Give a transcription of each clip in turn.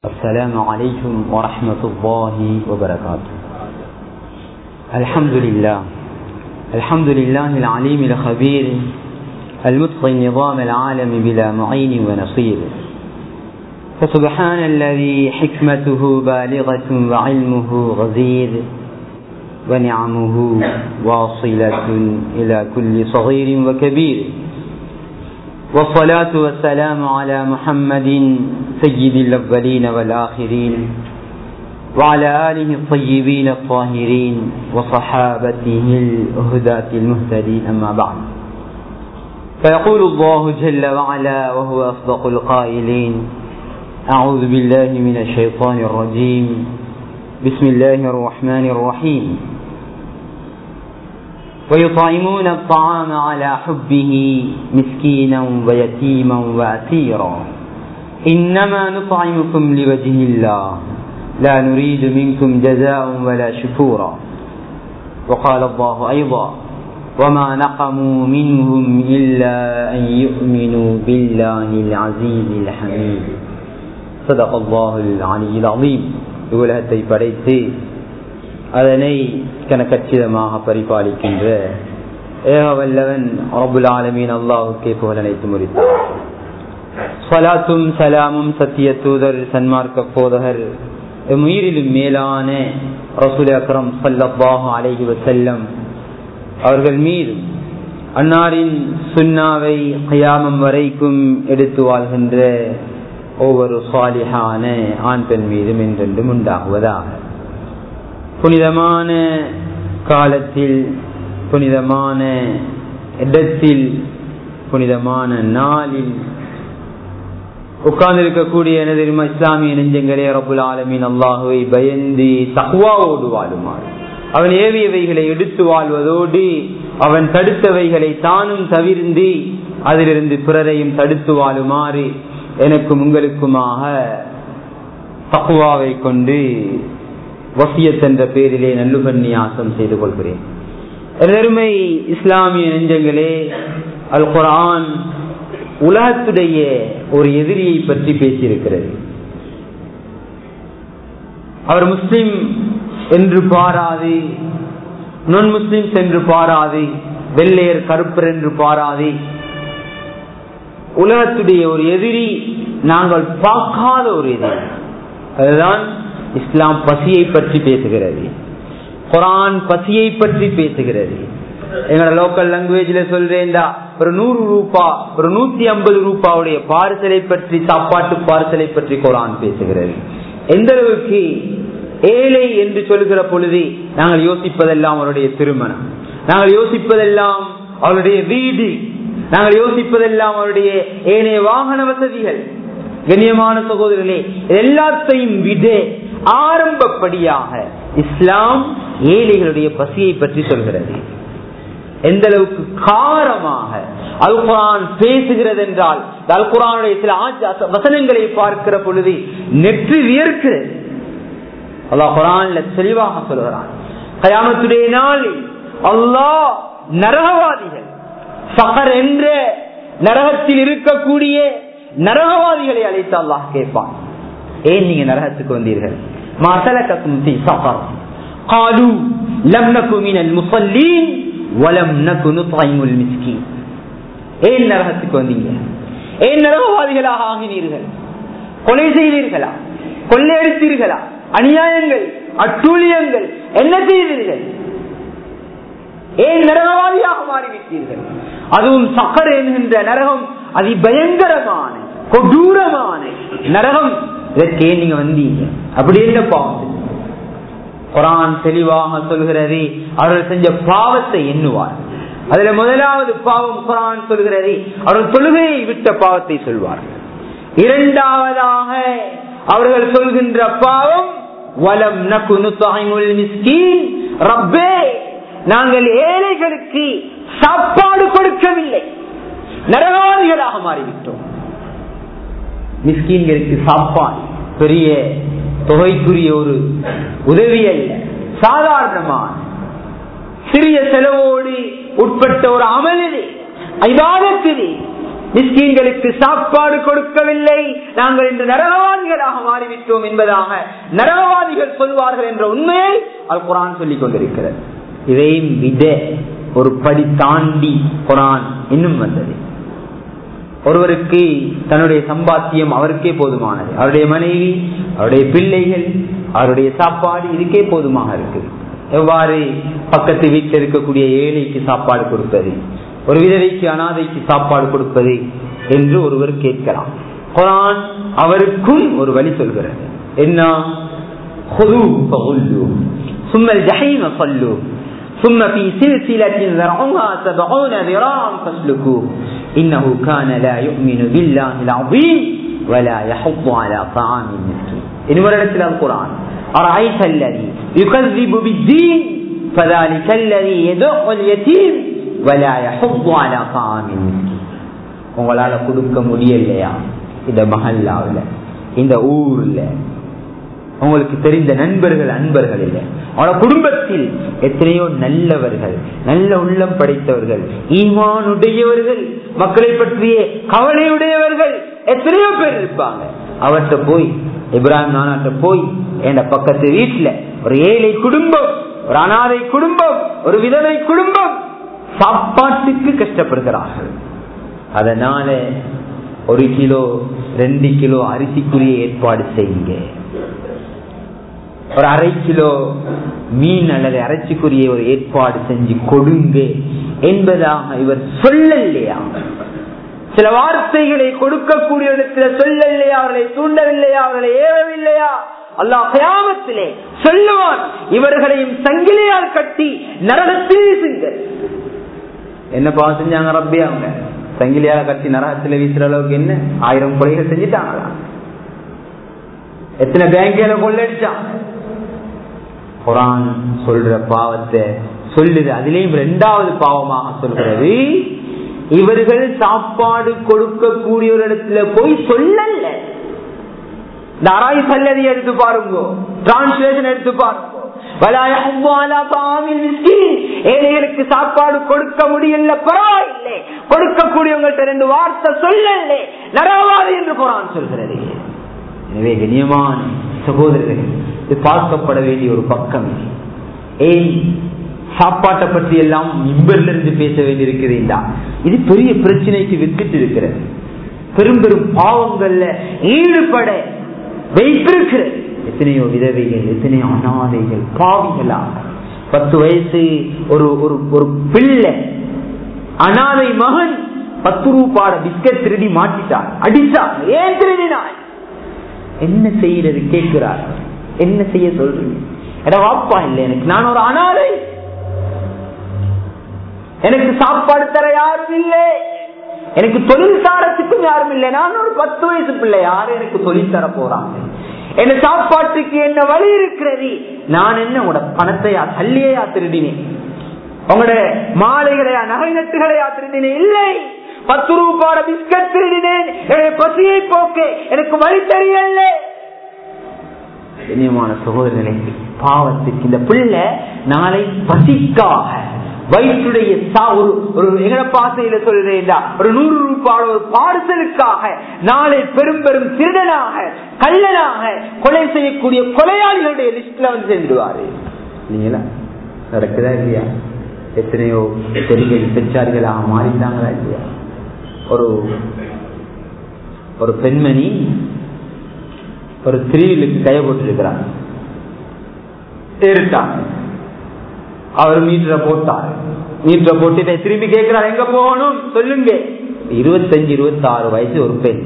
السلام عليكم ورحمة الله وبركاته الحمد لله الحمد لله العليم الخبير المتقن نظام العالم بلا معين ونصير فسبحان الذي حكمته بالغة وعلمه غزير ونعمه واصلة إلى كل صغير وكبير والصلاة والسلام على محمد سيد الأولين والآخرين وعلى آله الطيبين الطاهرين وصحابته الهداة المهتدين أما بعد فيقول الله جل وعلا وهو أصدق القائلين أعوذ بالله من الشيطان الرجيم بسم الله الرحمن الرحيم ويطعمون الطعام على حبه مسكينا ويتيما واسيرا انما نطعمكم لوجه الله لا نريد منكم جزاء ولا شكورا وقال الله ايضا وما نقموا منهم الا ان يؤمنوا بالله العزيز الحميد صدق الله العلي العظيم உலகத்தை படைத்து அதனை கணக்கச்சிதமாக பரிபாலிக்கின்ற ஏகவல்லவன் ரபுல் ஆலமீன் அல்லாவுக்கே புகழ் அனைத்து முறித்தார் சலாத்தும் சலாமும் சத்திய தூதர் சன்மார்க்க போதகர் உயிரிலும் மேலான ரசூல் அக்ரம் சல்லாஹு அலஹி வசல்லம் அவர்கள் மீது அன்னாரின் சுன்னாவை கயாமம் வரைக்கும் எடுத்து வாழ்கின்ற ஒவ்வொரு சாலிஹான ஆண் பெண் மீதும் என்றென்றும் உண்டாகுவதாக புனிதமான காலத்தில் புனிதமான இடத்தில் புனிதமான நாளில் உட்கார்ந்திருக்கக்கூடிய எனது இஸ்லாமிய நெஞ்சங்களே ரபுல் ஆலமின் அல்லாஹுவை பயந்து தகுவாவோடு வாழுமாறு அவன் ஏவியவைகளை எடுத்து வாழ்வதோடு அவன் தடுத்தவைகளை தானும் தவிர்ந்து அதிலிருந்து பிறரையும் தடுத்து வாழுமாறு எனக்கும் உங்களுக்குமாக தக்குவாவை கொண்டு வசியத் என்ற பேரிலே நல்லுபன்னியாசம் செய்து கொள்கிறேன் எல்லருமை இஸ்லாமிய நெஞ்சங்களே அல் குரான் உலகத்துடைய ஒரு எதிரியை பற்றி பேசியிருக்கிறது அவர் முஸ்லிம் என்று பாராது நான் முஸ்லிம்ஸ் என்று பாராது வெள்ளையர் கருப்பர் என்று பாராது உலகத்துடைய ஒரு எதிரி நாங்கள் பார்க்காத ஒரு எதிரி அதுதான் இஸ்லாம் பசியை பற்றி பேசுகிறது குரான் பசியை பற்றி பேசுகிறது எங்களோட லோக்கல் லாங்குவேஜ்ல சொல்றேன்டா ஒரு நூறு ரூபா ஒரு நூத்தி ஐம்பது ரூபாவுடைய பார்சலை பற்றி சாப்பாட்டு பார்சலை பற்றி குரான் பேசுகிறது எந்த அளவுக்கு ஏழை என்று சொல்கிற பொழுது நாங்கள் யோசிப்பதெல்லாம் அவருடைய திருமணம் நாங்கள் யோசிப்பதெல்லாம் அவருடைய வீடு நாங்கள் யோசிப்பதெல்லாம் அவருடைய ஏனைய வாகன வசதிகள் கண்ணியமான சகோதரர்களே எல்லாத்தையும் விட ஆரம்பப்படியாக இஸ்லாம் ஏழைகளுடைய பசியை பற்றி சொல்கிறது எந்த அளவுக்கு காரமாக அல் குரான் பேசுகிறது என்றால் அல் குரானுடைய சில வசனங்களை பார்க்கிற பொழுது நெற்றி வியர்க்கிறது அல்லாஹ் குரான்ல தெளிவாக சொல்கிறான் கயாமத்துடைய நாளில் அல்லாஹ் நரகவாதிகள் சகர் என்ற நரகத்தில் இருக்கக்கூடிய நரகவாதிகளை அழைத்து அல்லாஹ் கேட்பான் ஏன் நீங்க நரகத்துக்கு வந்தீர்கள் மாசலக்கும் சஃபர் قالوا لم نكن من المصلين ولم نكن نطعم المسكين ஏன் நரகத்துக்கு வந்தீங்க ஏன் நரகவாதிகளாக ஆகினீர்கள் கொலை செய்தீர்களா கொள்ளையடித்தீர்களா அநியாயங்கள் அட்டூழியங்கள் என்ன செய்தீர்கள் ஏன் நரகவாதியாக மாறிவிட்டீர்கள் அதுவும் சக்கர் என்கின்ற நரகம் அதி பயங்கரமான கொடூரமான நரகம் இதற்கே நீங்க வந்தீங்க அப்படி என்ன பாவம் குரான் தெளிவாக சொல்கிறது அவர்கள் செஞ்ச பாவத்தை எண்ணுவார் அதுல முதலாவது பாவம் குரான் சொல்கிறது அவர்கள் தொழுகையை விட்ட பாவத்தை சொல்வார்கள் இரண்டாவதாக அவர்கள் சொல்கின்ற பாவம் வலம் நகுனு மிஸ்கீன் ரப்பே நாங்கள் ஏழைகளுக்கு சாப்பாடு கொடுக்கவில்லை நரகாதிகளாக மாறிவிட்டோம் மிஸ்கீன்களுக்கு சாப்பாடு பெரிய தொகைக்குரிய ஒரு உதவி அல்ல சாதாரணமான சிறிய செலவோடு உட்பட்ட ஒரு அமலிலே ஐபாதத்திலே மிஸ்கீன்களுக்கு சாப்பாடு கொடுக்கவில்லை நாங்கள் இன்று நரகவாதிகளாக மாறிவிட்டோம் என்பதாக நரகவாதிகள் சொல்வார்கள் என்ற உண்மையை அல் குரான் சொல்லிக் கொண்டிருக்கிறது இதையும் விட ஒரு படி தாண்டி குரான் இன்னும் வந்தது ஒருவருக்கு தன்னுடைய சம்பாத்தியம் அவருக்கே போதுமானது அவருடைய மனைவி அவருடைய பிள்ளைகள் அவருடைய சாப்பாடு இதுக்கே போதுமாக இருக்கு எவ்வாறு பக்கத்து வீட்டில் இருக்கக்கூடிய ஏழைக்கு சாப்பாடு கொடுப்பது ஒரு விதவைக்கு அனாதைக்கு சாப்பாடு கொடுப்பது என்று ஒருவர் கேட்கலாம் குரான் அவருக்கும் ஒரு வழி சொல்கிறது என்ன சும்மல் ஜஹீம சொல்லு ثم في سلسلة ذرعها سبعون ذراعا فاسلكوه إنه كان لا يؤمن بالله العظيم ولا يحض على طعام المسكين إن وردت القرآن أرأيت الذي يكذب بالدين فذلك الذي يدع اليتيم ولا يحض على طعام المسكين உங்களால கொடுக்க முடியலையா இந்த மஹல்லாவில் இந்த ஊர்ல உங்களுக்கு தெரிந்த நண்பர்கள் அன்பர்கள் இல்லை அவனோட குடும்பத்தில் எத்தனையோ நல்லவர்கள் நல்ல உள்ளம் படைத்தவர்கள் ஈமானுடையவர்கள் மக்களை பற்றிய கவலையுடையவர்கள் எத்தனையோ பேர் இருப்பாங்க அவர்கிட்ட போய் இப்ராஹிம் நானாட்ட போய் என் பக்கத்து வீட்டுல ஒரு ஏழை குடும்பம் ஒரு அனாதை குடும்பம் ஒரு விதவை குடும்பம் சாப்பாட்டுக்கு கஷ்டப்படுகிறார்கள் அதனால ஒரு கிலோ ரெண்டு கிலோ அரிசிக்குரிய ஏற்பாடு செய்யுங்க ஒரு அரை கிலோ மீன் அல்லது அரைச்சிக்குரிய ஒரு ஏற்பாடு செஞ்சு கொடுங்க என்பதாக இவர் சொல்லலையா சில வார்த்தைகளை கொடுக்கக்கூடிய இடத்துல சொல்லலையா அவர்களை தூண்டவில்லையா அவர்களை ஏவவில்லையா அல்லாஹ் கயாமத்திலே சொல்லுவான் இவர்களையும் சங்கிலியால் கட்டி நரகத்தில் வீசுங்கள் என்ன பாவம் செஞ்சாங்க ரப்பி அவங்க சங்கிலியால கட்டி நரகத்துல வீசுற அளவுக்கு என்ன ஆயிரம் கொலைகள் செஞ்சுட்டாங்களா எத்தனை பேங்க்ல கொள்ளடிச்சாங்க குரான் சொல்ற பாவத்தை சொல்லுது அதுலயும் இரண்டாவது பாவமாக சொல்கிறது இவர்கள் சாப்பாடு கொடுக்கக்கூடிய ஒரு இடத்துல போய் சொல்லல இந்த அராய் சல்லதி எடுத்து பாருங்க டிரான்ஸ்லேஷன் எடுத்து பாருங்க ஏழைகளுக்கு சாப்பாடு கொடுக்க முடியல பரவாயில்லை கொடுக்கக்கூடியவங்கள்ட்ட ரெண்டு வார்த்தை சொல்லல நரவாது என்று குரான் சொல்கிறது எனவே கண்ணியமான சகோதரர்கள் இது பார்க்கப்பட வேண்டிய ஒரு பக்கம் ஏன் சாப்பாட்டை பற்றி எல்லாம் இம்பர்ல இருந்து பேச வேண்டியிருக்கிறீங்களா இது பெரிய பிரச்சனைக்கு வித்துட்டு இருக்கிறது பெரும் பெரும் பாவங்கள்ல ஈடுபட வைத்திருக்கிறது எத்தனையோ விதவைகள் எத்தனையோ அனாதைகள் பாவிகளாக பத்து வயசு ஒரு ஒரு ஒரு பிள்ளை அனாதை மகன் பத்து ரூபாட பிஸ்கட் திருடி மாட்டிட்டான் அடிச்சான் ஏன் திருடினான் என்ன செய்யறது கேட்கிறார் என்ன செய்ய சொல்றீங்க எட வாப்பா இல்லை எனக்கு நான் ஒரு அனாதை எனக்கு சாப்பாடு தர யாரும் இல்லை எனக்கு தொழில் சாரத்துக்கும் யாரும் இல்லை நான் ஒரு பத்து வயசு பிள்ளை யாரு எனக்கு தொழில் தர போறாங்க என்ன சாப்பாட்டுக்கு என்ன வழி இருக்கிறது நான் என்ன உங்களோட பணத்தையா தள்ளியா திருடினேன் உங்களோட மாலைகளையா நகை நட்டுகளையா திருடினேன் இல்லை பத்து ரூபாட பிஸ்கட் திருடினேன் பசியை போக்கு எனக்கு வழி தெரியல இனியமான சகோதரனை பாவத்துக்கு இந்த பிள்ளை நாளை பசிக்காக வயிற்றுடைய ஒரு ஒரு எங்கட பாசையில சொல்றேன்டா ஒரு நூறு ரூபாய் ஒரு பார்சலுக்காக நாளை பெரும் பெரும் திருடனாக கள்ளனாக கொலை செய்யக்கூடிய கொலையாளிகளுடைய லிஸ்ட்ல வந்து சேர்ந்துடுவாரு இல்லைங்களா நடக்குதா இல்லையா எத்தனையோ பெண்கள் பெற்றார்களாக மாறிட்டாங்களா இல்லையா ஒரு ஒரு பெண்மணி ஒரு திரிவிலுக்கு கைய போட்டிருக்கிறார் ஏறிட்டாங்க அவர் மீட்டரை போட்டார் மீட்டரை போட்டு திரும்பி கேட்கிறார் எங்க போகணும் சொல்லுங்க இருபத்தஞ்சு இருபத்தி ஆறு வயசு ஒரு பெண்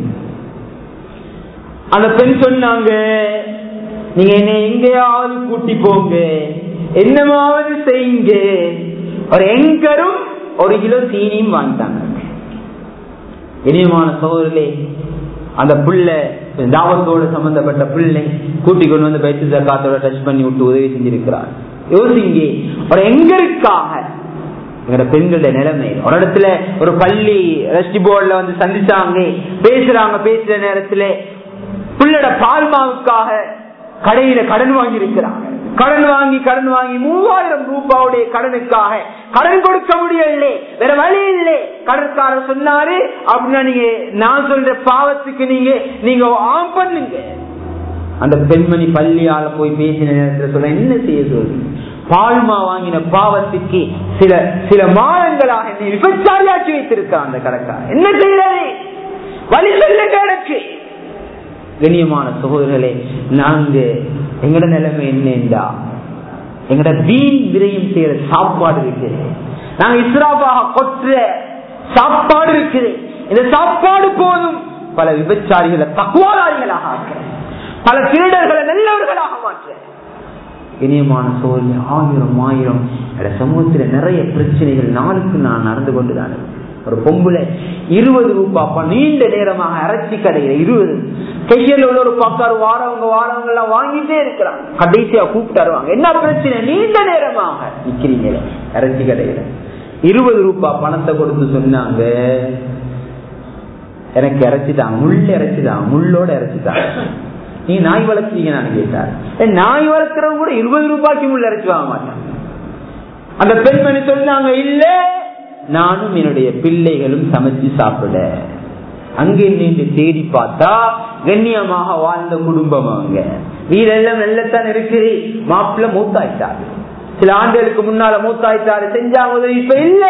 அந்த பெண் சொன்னாங்க நீங்க என்ன எங்கேயாவது கூட்டி போங்க என்னமாவது செய்யுங்க ஒரு எங்கரும் ஒரு கிலோ சீனியும் வாங்கிட்டாங்க இனியமான சோதரிலே அந்த பிள்ளை தாவத்தோடு சம்பந்தப்பட்ட பிள்ளை கூட்டி கொண்டு வந்து பைத்து ஜக்காத்தோட டச் பண்ணி விட்டு உதவி செஞ்சிருக்கிறார் யோசிங்க ஒரு எங்களுக்காக எங்களோட பெண்களுடைய நிலைமை ஒரு இடத்துல ஒரு பள்ளி ரெஸ்டி போர்ட்ல வந்து சந்திச்சாங்க பேசுறாங்க பேசுற நேரத்துல பிள்ளோட பால்மாவுக்காக கடையில கடன் வாங்கி இருக்கிறாங்க கடன் வாங்கி கடன் வாங்கி மூவாயிரம் ரூபாவுடைய கடனுக்காக கடன் கொடுக்க முடியவில்லை வேற வழி இல்லை கடற்காரர் சொன்னாரு அப்படின்னா நீங்க நான் சொல்ற பாவத்துக்கு நீங்க நீங்க ஆம் பண்ணுங்க அந்த பெண்மணி பள்ளியால போய் பேசின நேரத்தில் சொல்ல என்ன செய்ய சொல்லி பால்மா வாங்கின பாவத்துக்கு சில சில மாதங்களாக என்னை விபச்சாரியாக்கி வைத்திருக்கான் அந்த கடைக்காரர் என்ன செய்யறது வழி சொல்லுங்க எனக்கு கண்ணியமான சகோதரர்களே நாங்க எங்கட நிலைமை என்னண்டா எங்கட வீண் விரயம் செய்யற சாப்பாடு இருக்குது நாங்க இஸ்ராபாக கொற்ற சாப்பாடு இருக்குது இந்த சாப்பாடு போதும் பல விபச்சாரிகளை தக்குவாதாரிகளாக ஆக்க பல திருடர்களை நல்லவர்களாக மாற்ற இனியமான சோதனை ஆயிரம் ஆயிரம் என்னோட சமூகத்துல நிறைய பிரச்சனைகள் நாளுக்கு நான் நடந்து கொண்டுதான் ஒரு பொம்புல இருபது ரூபாய் நீண்ட நேரமாக அரைச்சி கடையில இருபது கையில் உள்ள ஒரு பக்காரு வாரவங்க வாரவங்க எல்லாம் வாங்கிட்டே இருக்கிறாங்க கடைசியா கூப்பிட்டு வருவாங்க என்ன பிரச்சனை நீண்ட நேரமாக நிக்கிறீங்களே அரைச்சி கடையில இருபது ரூபாய் பணத்தை கொடுத்து சொன்னாங்க எனக்கு இறைச்சிட்டாங்க முள் இறைச்சிட்டாங்க முள்ளோட இறைச்சிட்டாங்க நீ நாய் வளர்த்தீங்க நான் கேட்டார் நாய் வளர்க்கிறவங்க கூட இருபது ரூபாய்க்கு முள் இறைச்சி வாங்க மாட்டாங்க அந்த பெண்மணி சொன்னாங்க இல்ல நானும் என்னுடைய பிள்ளைகளும் சமைச்சு சாப்பிட அங்கே நின்று தேடி பார்த்தா கண்ணியமாக வாழ்ந்த குடும்பம் அவங்க வீடெல்லாம் நல்லத்தான் இருக்குது மாப்பிள்ள மூத்தாயிட்டாரு சில ஆண்டுகளுக்கு முன்னால மூத்தாயிட்டாரு செஞ்சாங்க உதவி இப்ப இல்ல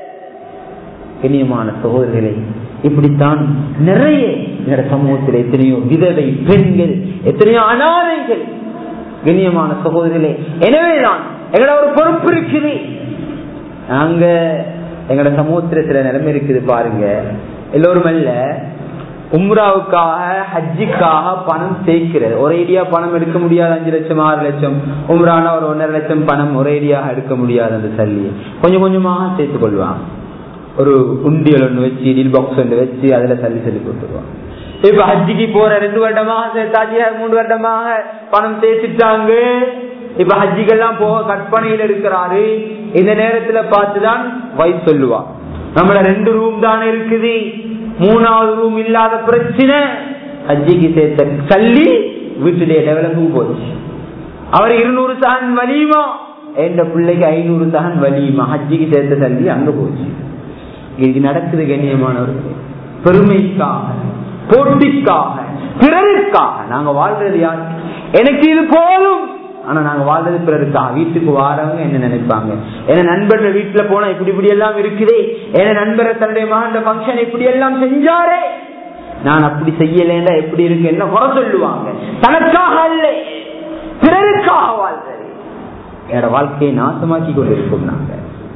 கண்ணியமான சகோதரர்களை இப்படித்தான் நிறைய எங்க சமூகத்தில் எத்தனையோ விதவை பெண்கள் எத்தனையோ அனாதைகள் கண்ணியமான சகோதரர்களே எனவேதான் எங்களோட ஒரு பொறுப்பு இருக்குது நாங்க எங்களோட சமூகத்துல சில நிலைமை இருக்குது பாருங்க எல்லோரும் அல்ல உம்ராவுக்காக ஹஜ்ஜிக்காக பணம் சேர்க்கிறது ஒரேடியா பணம் எடுக்க முடியாது அஞ்சு லட்சம் ஆறு லட்சம் உம்ரானா ஒரு ஒன்றரை லட்சம் பணம் ஒரேடியாக எடுக்க முடியாது அந்த சல்லியை கொஞ்சம் கொஞ்சமாக சேர்த்துக் கொள்வாங்க ஒரு உண்டியல் ஒன்று வச்சு டீல் பாக்ஸ் ஒன்று வச்சு அதுல சல்லி சொல்லி கொடுத்துருவாங்க இப்ப ஹஜ்ஜிக்கு போற ரெண்டு வருடமாக சேர்த்தாச்சு மூணு வருடமாக பணம் சேர்த்துட்டாங்க இப்ப ஹஜ்ஜிக்கெல்லாம் போக கற்பனையில் இருக்கிறாரு இந்த நேரத்துல பார்த்துதான் வயசு சொல்லுவா நம்மள ரெண்டு ரூம் தானே இருக்குது மூணாவது ரூம் இல்லாத பிரச்சனை ஹஜ்ஜிக்கு சேர்த்த சல்லி வீட்டுடைய டெவலப்பும் போச்சு அவர் இருநூறு சகன் வலியுமா எந்த பிள்ளைக்கு ஐநூறு சகன் வலியுமா ஹஜ்ஜிக்கு சேர்த்த சல்லி அங்க போச்சு இது நடக்குது கண்ணியமானவர்கள் பெருமைக்காக போட்டிக்காக பிறருக்காக நாங்க வாழ்றது யார் எனக்கு இது போதும் ஆனா நாங்க வாழ்றது பிறருக்காக வீட்டுக்கு வாரவங்க என்ன நினைப்பாங்க என நண்பர்கள் வீட்டுல போனா இப்படி இப்படி எல்லாம் இருக்குதே என நண்பரை தன்னுடைய மகன் பங்கன் இப்படி எல்லாம் செஞ்சாரே நான் அப்படி செய்யலேண்டா எப்படி இருக்கு என்ன குறை சொல்லுவாங்க தனக்காக அல்ல பிறருக்காக வாழ்றது என்னோட வாழ்க்கையை நாசமாக்கி கொண்டிருக்கோம் நாங்க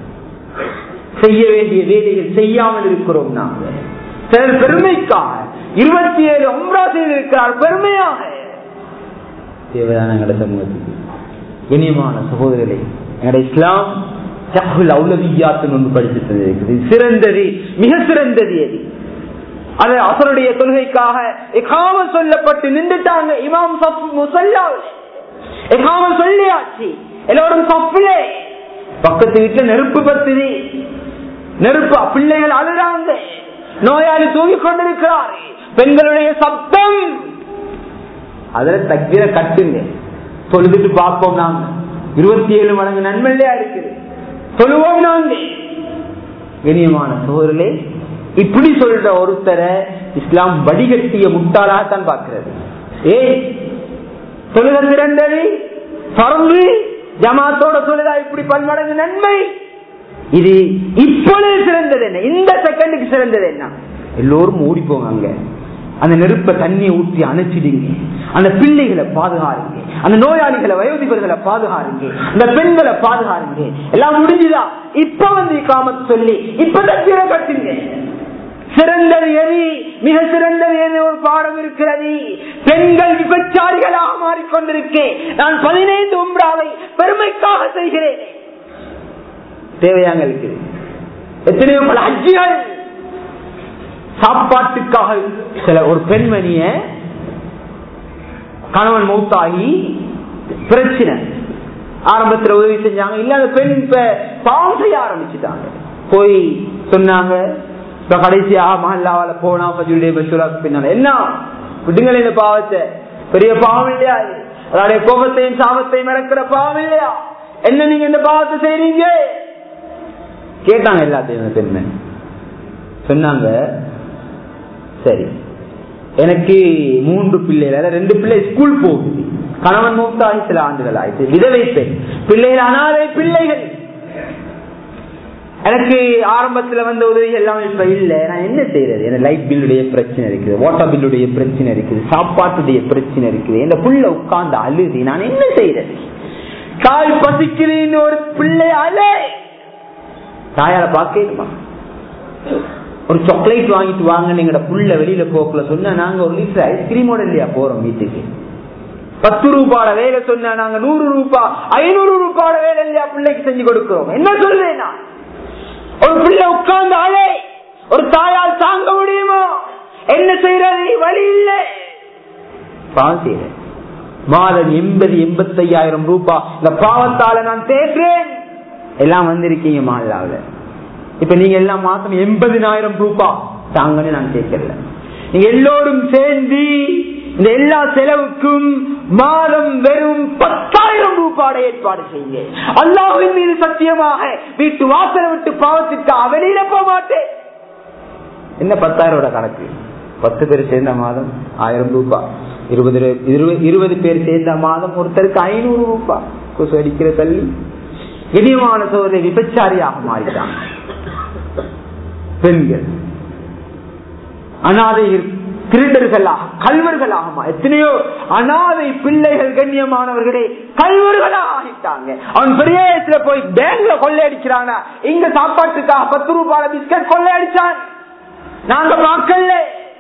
செய்ய வேண்டிய வேலைகள் செய்யாமல் இருக்கிறோம் நாங்க சிலர் பெருமைக்காக இருபத்தி ஏழு ஒன்றா செய்திருக்கிறார் பெருமையாக தேவையான எங்களோட சமூகத்துக்கு இனியமான சகோதரர்களே எங்களோட இஸ்லாம் அவுலவியாத்துன்னு ஒன்று படிச்சுட்டு இருக்குது சிறந்தது மிக சிறந்தது அது அது அசருடைய கொள்கைக்காக எகாம சொல்லப்பட்டு நின்றுட்டாங்க இமாம் முசல்லாவில் எகாம சொல்லியாச்சு எல்லோரும் சப்பிலே பக்கத்து வீட்டுல நெருப்பு பத்துது நெருப்பு பிள்ளைகள் அழுறாங்க நோயாளி தூங்கிக் கொண்டிருக்கிறார் பெண்களுடைய சப்தம் அதுல தக்கிர கட்டுங்க தொழுதுட்டு பார்ப்போம் நாங்க இருபத்தி ஏழு மடங்கு நன்மையா இருக்குது சொல்லுவோம் நாங்க கண்ணியமான சோழர்களே இப்படி சொல்ற ஒருத்தரை இஸ்லாம் வடிகட்டிய முட்டாளாகத்தான் பார்க்கிறது ஏ தொழுக சிறந்தது பறந்து ஜமாத்தோட சொல்லுதா இப்படி பன்மடங்கு நன்மை இது இப்பொழுது சிறந்தது என்ன இந்த செகண்டுக்கு சிறந்தது என்ன எல்லோரும் ஓடி போங்க அங்க அந்த நெருப்ப தண்ணியை ஊற்றி அணைச்சிடுங்க அந்த பிள்ளைகளை பாதுகாருங்க அந்த நோயாளிகளை வயோதிபர்களை பாதுகாருங்க அந்த பெண்களை பாதுகாருங்க எல்லாம் முடிஞ்சுதா இப்ப வந்து காமத் சொல்லி இப்ப தீர கட்டுங்க சிறந்தது எது மிக சிறந்தது எது ஒரு பாடம் இருக்கிறது பெண்கள் விபச்சாரிகளாக மாறிக்கொண்டிருக்கேன் நான் பதினைந்து உம்ராவை பெருமைக்காக செய்கிறேன் தேவையாக இருக்குது எத்தனையோ பல அஜிகள் சாப்பாட்டுக்காக சில ஒரு பெண்மணிய கணவன் மௌத்தாகி பிரச்சனை ஆரம்பத்துல உதவி செஞ்சாங்க இல்ல அந்த பெண் இப்ப பாவம் செய்ய ஆரம்பிச்சுட்டாங்க போய் சொன்னாங்க இப்ப கடைசியாக மஹல்லாவால போனா பஜுடைய பசுரா பின்னால என்ன விடுங்களே இந்த பாவத்தை பெரிய பாவம் இல்லையா அதோடைய கோபத்தையும் சாபத்தையும் இறக்குற பாவம் இல்லையா என்ன நீங்க இந்த பாவத்தை செய்றீங்க கேட்டாங்க எல்லாத்தையும் அந்த பெண்ணு சொன்னாங்க சரி எனக்கு மூன்று பிள்ளைகள் அதாவது ரெண்டு பிள்ளை ஸ்கூல் போகுது கணவன் மூத்தாகி சில ஆண்டுகள் ஆயிடுச்சு விதவை பெண் பிள்ளைகள் அனாதை பிள்ளைகள் எனக்கு ஆரம்பத்துல வந்த உதவி எல்லாம் இப்ப இல்ல நான் என்ன செய்யறது எனக்கு லைட் பில்லுடைய பிரச்சனை இருக்குது வாட்டர் பில்லுடைய பிரச்சனை இருக்குது சாப்பாட்டுடைய பிரச்சனை இருக்குது இந்த புள்ள உட்கார்ந்து அழுதி நான் என்ன செய்யறது கால் பசிக்கிறேன்னு ஒரு பிள்ளை அழு தாயால பாக்கணுமா ஒரு சாக்லேட் வாங்கிட்டு வாங்க எங்கட புள்ள வெளியில போக்கல சொன்னா நாங்க ஒரு லிட்டர் ஐஸ்கிரீமோட இல்லையா போறோம் வீட்டுக்கு பத்து ரூபாட வேலை சொன்னா நாங்க நூறு ரூபாய் ஐநூறு ரூபாட வேலை இல்லையா பிள்ளைக்கு செஞ்சு கொடுக்கிறோம் என்ன சொல்றேன் நான் ஒரு பிள்ளை உட்கார்ந்து அழை ஒரு தாயால் தாங்க முடியுமா என்ன செய்யறது வழி இல்லை பாவம் செய்யறேன் மாதம் எண்பது எண்பத்தி ஐயாயிரம் ரூபாய் இந்த பாவத்தால நான் தேடுறேன் எல்லாம் வந்திருக்கீங்க மாலாவில் இப்ப நீங்க எல்லாம் மாசம் எண்பதினாயிரம் ரூபாய் தாங்கன்னு நான் கேட்கல நீங்க எல்லோரும் சேர்ந்து இந்த எல்லா செலவுக்கும் மாதம் வெறும் பத்தாயிரம் ரூபாய் ஏற்பாடு செய்யுங்க அல்லாஹின் மீது சத்தியமாக வீட்டு வாசலை விட்டு பாவத்திற்கு அவனிட போக மாட்டேன் என்ன பத்தாயிரம் கணக்கு பத்து பேர் சேர்ந்த மாதம் ஆயிரம் ரூபாய் இருபது இருபது பேர் சேர்ந்த மாதம் ஒருத்தருக்கு ஐநூறு ரூபாய் கொசு அடிக்கிற தள்ளி இனியமான சோதனை விபச்சாரியாக மாறிட்டாங்க பெண்கள் அனாதை திருடர்களாக கல்வர்களாக எத்தனையோ அனாதை பிள்ளைகள் கண்ணியமானவர்களே கல்வர்களாக ஆகிட்டாங்க அவன் பெரிய வயசுல போய் பேங்க்ல கொள்ளையடிக்கிறானா இங்க சாப்பாட்டுக்காக பத்து ரூபாய் பிஸ்கட் கொள்ளையடிச்சான் நாங்க பார்க்கல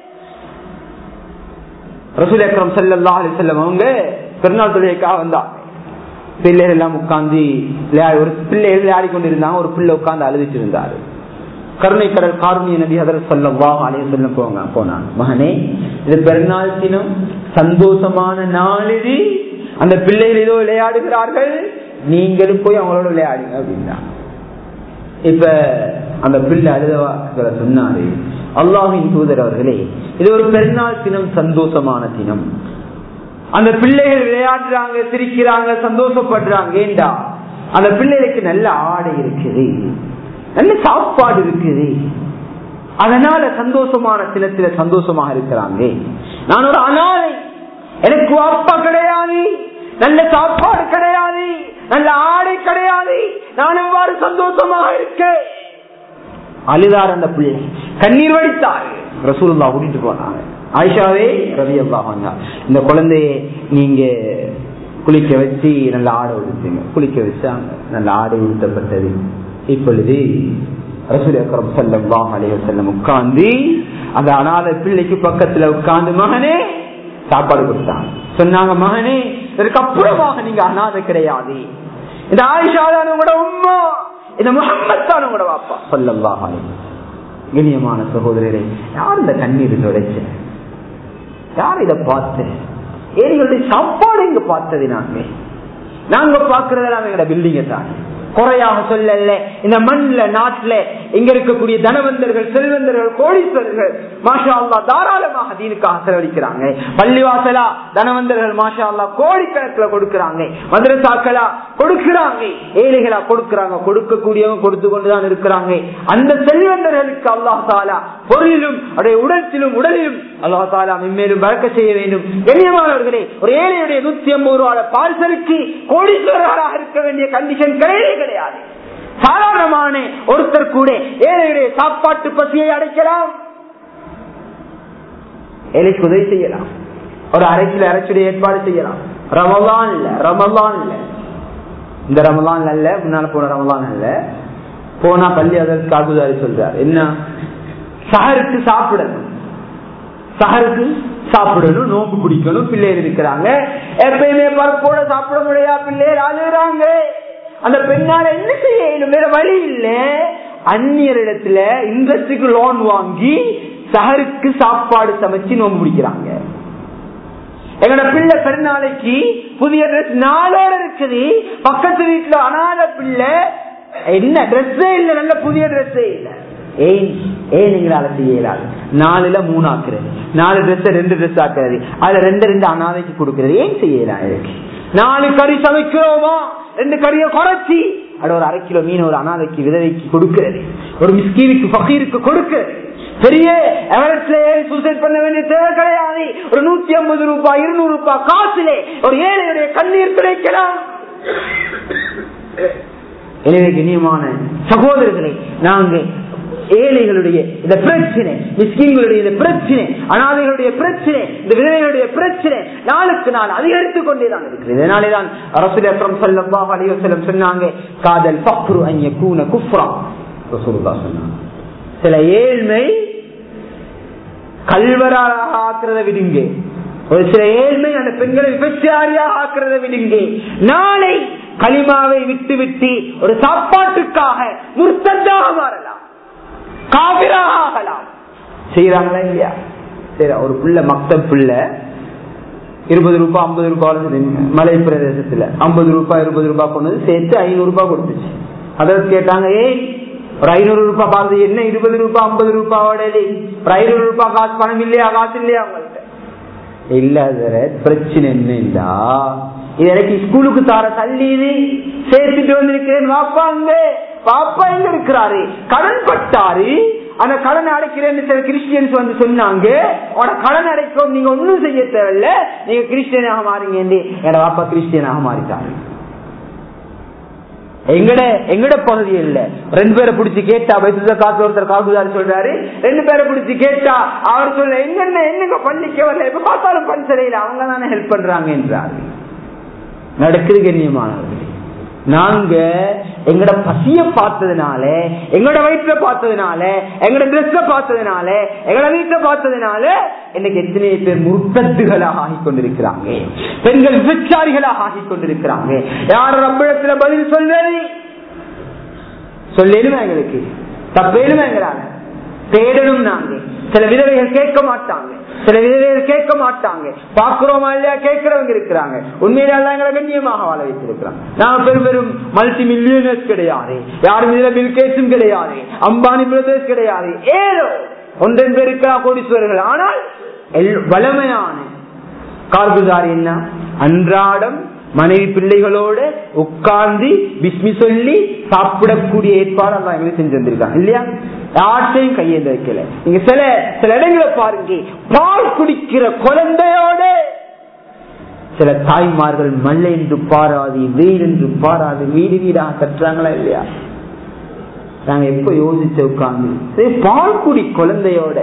ரசூல் அக்ரம் செல்லல்லா அலி செல்லம் அவங்க பெருநாள் தொழிலுக்காக வந்தாங்க பிள்ளைகள் எல்லாம் உட்கார்ந்து ஒரு பிள்ளைகள் விளையாடி கொண்டிருந்தாங்க ஒரு பிள்ளை உட்கார்ந்து அழுதுட்டு இருந்தாரு கருணை கடல் காரணிய நபி அதர் சொல்லவா அலைய சொல்ல போங்க போனான் மகனே இது பெருநாள் தினம் சந்தோஷமான நாளில் அந்த பிள்ளைகள் ஏதோ விளையாடுகிறார்கள் நீங்களும் போய் அவங்களோட விளையாடுங்க அப்படின்னா இப்ப அந்த பிள்ளை அழுதவாக்களை சொன்னாரு அல்லாஹின் தூதர் அவர்களே இது ஒரு பெருநாள் தினம் சந்தோஷமான தினம் அந்த பிள்ளைகள் விளையாடுறாங்க சிரிக்கிறாங்க சந்தோஷப்படுறாங்க ஏண்டா அந்த பிள்ளைகளுக்கு நல்ல ஆடை இருக்குது நல்ல சாப்பாடு இருக்குது அதனால சந்தோஷமான தினத்தில சந்தோஷமாக இருக்கிறாங்க நான் ஒரு அனாதை எனக்கு அப்பா கிடையாது நல்ல சாப்பாடு கிடையாது நல்ல ஆடை கிடையாது நான் எவ்வாறு சந்தோஷமாக இருக்கேன் அழுதார் அந்த பிள்ளை கண்ணீர் வடித்தார் ரசூல்லா கூட்டிட்டு போனாங்க ஆயிஷாவே ரவி அல்லா இந்த குழந்தைய நீங்க குளிக்க வச்சு நல்ல ஆடை உடுத்துங்க குளிக்க வச்சாங்க நல்ல ஆடை உடுத்தப்பட்டது இப்பொழுது ரசூல் அக்கரம் செல்லம் வாஹலைய செல்லம் உட்கார்ந்து அந்த அனாத பிள்ளைக்கு பக்கத்துல உட்கார்ந்து மகனே சாப்பாடு கொடுத்தாங்க சொன்னாங்க மகனே இதற்கு அப்புறமாக நீங்க அனாதை கிடையாது இந்த ஆயிஷாதான கூட உம்மா இந்த முகம்மத்தான கூட வாப்பா சொல்லம் வாஹலை இனியமான சகோதரரை யார் இந்த கண்ணீர் நுழைச்ச யார் இதை பார்த்து ஏரிகளுடைய சாப்பாடு இங்க பார்த்தது நாங்க நாங்க பாக்குறதெல்லாம் எங்கட பில்டிங்க தான் குறையாக சொல்லல இந்த மண்ல நாட்டுல இங்க இருக்கக்கூடிய தனவந்தர்கள் செல்வந்தர்கள் கோடீஸ்வரர்கள் மாஷா அல்லா தாராளமாக தீனுக்காக செலவழிக்கிறாங்க பள்ளிவாசலா தனவந்தர்கள் மாஷா அல்லா கோடிக்கணக்கில் கொடுக்கிறாங்க மதுரசாக்களா கொடுக்கிறாங்க ஏழைகளா கொடுக்கிறாங்க கொடுக்கக்கூடியவங்க கொடுத்து கொண்டுதான் இருக்கிறாங்க அந்த செல்வந்தர்களுக்கு அல்லாஹ் தாலா பொருளிலும் அவருடைய உடத்திலும் உடலிலும் அல்லாஹ் தாலா மென்மேலும் வழக்க செய்ய வேண்டும் கண்ணியமானவர்களே ஒரு ஏழையுடைய நூத்தி ஐம்பது ரூபாய் பால்சலுக்கு கோடீஸ்வரர்களாக இருக்க வேண்டிய கண்டிஷன் கிடையவே கிடையாது சாதாரணமான ஒருத்தர் கூட ஏழையுடைய சாப்பாட்டு பசியை அடைக்கலாம் ஏழைக்கு உதவி செய்யலாம் ஒரு அரை கிலோ அரைச்சுடைய ஏற்பாடு செய்யலாம் ரமலான் இல்ல ரமலான் இல்ல இந்த ரமலான் அல்ல முன்னால போன ரமலான் அல்ல போனா பள்ளி அதற்கு காக்குதாரி சொல்றார் என்ன சஹருக்கு சாப்பிடணும் சஹருக்கு சாப்பிடணும் நோம்பு குடிக்கணும் பிள்ளைகள் இருக்கிறாங்க எப்பயுமே பருப்போட சாப்பிட முடியா பிள்ளைகள் அழுகுறாங்க அந்த பெண்ணால என்ன செய்யணும் வேற வழி இல்ல அந்நியர் இடத்துல இன்ட்ரெஸ்டுக்கு லோன் வாங்கி சஹருக்கு சாப்பாடு சமைச்சு நோம்பு பிடிக்கிறாங்க எங்களோட பிள்ளை பெருநாளைக்கு புதிய ட்ரெஸ் நாளோட இருக்குது பக்கத்து வீட்டுல அனாத பிள்ளை என்ன ட்ரெஸ்ஸே இல்ல நல்ல புதிய ட்ரெஸ்ஸே இல்ல ஏன் ஏன் எங்களால செய்ய இயலாது நாலுல மூணு ஆக்குறது நாலு ட்ரெஸ் ரெண்டு ட்ரெஸ் ஆக்குறது அதுல ரெண்டு ரெண்டு அனாதைக்கு கொடுக்கறது ஏன் செய்ய இயலாது இருக்கு நாலு கறி சமைக்கிறோமா ரெண்டு கறியை குறைச்சி அட ஒரு அரை கிலோ மீன் ஒரு அனாதைக்கு விதவைக்கு கொடுக்கிறது ஒரு மிஸ்கீனுக்கு பகீருக்கு கொடுக்கிறது பெரிய எவரெஸ்ட்ல ஏறி சூசைட் பண்ண வேண்டிய தேவை கிடையாது ஒரு நூத்தி ஐம்பது ரூபாய் இருநூறு ரூபாய் காசுலே ஒரு ஏழையுடைய கண்ணீர் கிடைக்கலாம் எனவே கண்ணியமான சகோதரர்களை நாங்க ஏழைகளுடைய இந்த பிரச்சனை மிஸ்கின்களுடைய இந்த பிரச்சனை அனாதைகளுடைய பிரச்சனை இந்த விதவைகளுடைய பிரச்சனை நாளுக்கு நாள் அதிகரித்துக் கொண்டேதான் இருக்கிறது இதனாலேதான் அரசு அப்புறம் செல்லம் அலிவசலம் சொன்னாங்க காதல் பக்ரு அந்நிய கூன குஃப்ரா ரசூலுல்லாஹ் சொன்னாங்க சில ஏழ்மை கல்வராக ஆக்குறத விடுங்க ஒரு சில ஏழ்மை அந்த பெண்களை விபச்சாரியாக ஆக்குறத விடுங்க நாளை களிமாவை விட்டு விட்டு ஒரு சாப்பாட்டுக்காக முர்த்ததாக மாறலாம் காவிராக ஆகலாம் செய்யறாங்களா இல்லையா சரி ஒரு பிள்ளை மக்தப் பிள்ளை இருபது ரூபாய் ஐம்பது ரூபாய் மலை பிரதேசத்துல ஐம்பது ரூபாய் இருபது ரூபாய் கொண்டது சேர்த்து ஐநூறு ரூபாய் கொடுத்துச்சு அதாவது கேட்டாங்க ஏய் ஒரு ஐநூறு ரூபாய் பார்த்து என்ன இருபது ரூபாய் ஐம்பது ரூபாயோட ஒரு ஐநூறு ரூபாய் காசு பணம் இல்லையா காசு இல்லையா அவங்கள்ட்ட இல்ல பிரச்சனை என்னண்டா இது எனக்கு ஸ்கூலுக்கு தார தள்ளி சேர்த்துட்டு வந்திருக்கிறேன் வாப்பா அங்க பாப்பா எங்க இருக்கிறாரு கடன் பட்டாரு அந்த கடன் அடைக்கிறேன்னு சில கிறிஸ்டியன்ஸ் வந்து சொன்னாங்க உன கடன் அடைக்கும் நீங்க ஒண்ணும் செய்ய தேவையில்ல நீங்க கிறிஸ்டியனாக மாறீங்க என்னோட பாப்பா கிறிஸ்டியனாக மாறிட்டாரு எங்கட எங்கட பகுதி இல்ல ரெண்டு பேரை பிடிச்சி கேட்டா வயசுல காசு ஒருத்தர் காசுதாரி சொல்றாரு ரெண்டு பேரை பிடிச்சி கேட்டா அவர் சொல்ல என்னென்ன என்னங்க பள்ளிக்க வரல எப்ப பார்த்தாலும் பஞ்சரையில அவங்க தானே ஹெல்ப் பண்றாங்க என்றாரு நடக்குது கண்ணியமானவர்கள் நாங்க எங்கட பசிய பார்த்ததுனால எங்களோட வயிற்றுல பார்த்ததுனால எங்களோட ட்ரெஸ்ல பார்த்ததுனால எங்களோட வீட்டுல பார்த்ததுனால இன்னைக்கு எத்தனை பேர் முர்த்தத்துகளாக ஆகிக் கொண்டிருக்கிறாங்க பெண்கள் விபச்சாரிகளாக ஆகிக் கொண்டிருக்கிறாங்க யார் ரப்பிடத்துல பதில் சொல்றது சொல்லணுமா எங்களுக்கு தப்பேனுமா எங்களால தேடணும் நாங்க சில விதவைகள் கேட்க மாட்டாங்க சில விதவைகள் கேட்க மாட்டாங்க பாக்குறோமா இல்லையா கேட்கிறவங்க இருக்கிறாங்க உண்மையில எல்லாம் எங்களை கண்ணியமாக வாழ வைத்திருக்கிறாங்க நாங்க பெரும் பெரும் மல்டி மில்லியனர்ஸ் கிடையாது யாரும் இதுல பில்கேட்ஸும் கிடையாது அம்பானி பிரதர்ஸ் கிடையாது ஏதோ ஒன்றன் பேர் இருக்கிறா கோடீஸ்வரர்கள் ஆனால் வளமையான கார்குதாரி என்ன அன்றாடம் மனைவி பிள்ளைகளோட உட்கார்ந்து பிஸ்மி சொல்லி சாப்பிடக்கூடிய ஏற்பாடு எல்லாம் எங்களுக்கு செஞ்சு வந்திருக்காங்க இல்லையா யார்ட்டையும் கையேந்த வைக்கல நீங்க சில சில இடங்களை பாருங்க பால் குடிக்கிற குழந்தையோட சில தாய்மார்கள் மல்லை என்று பாராது வெயில் என்று பாராது வீடு வீடாக கட்டுறாங்களா இல்லையா நாங்க எப்ப யோசிச்ச உட்கார்ந்து பால் குடி குழந்தையோட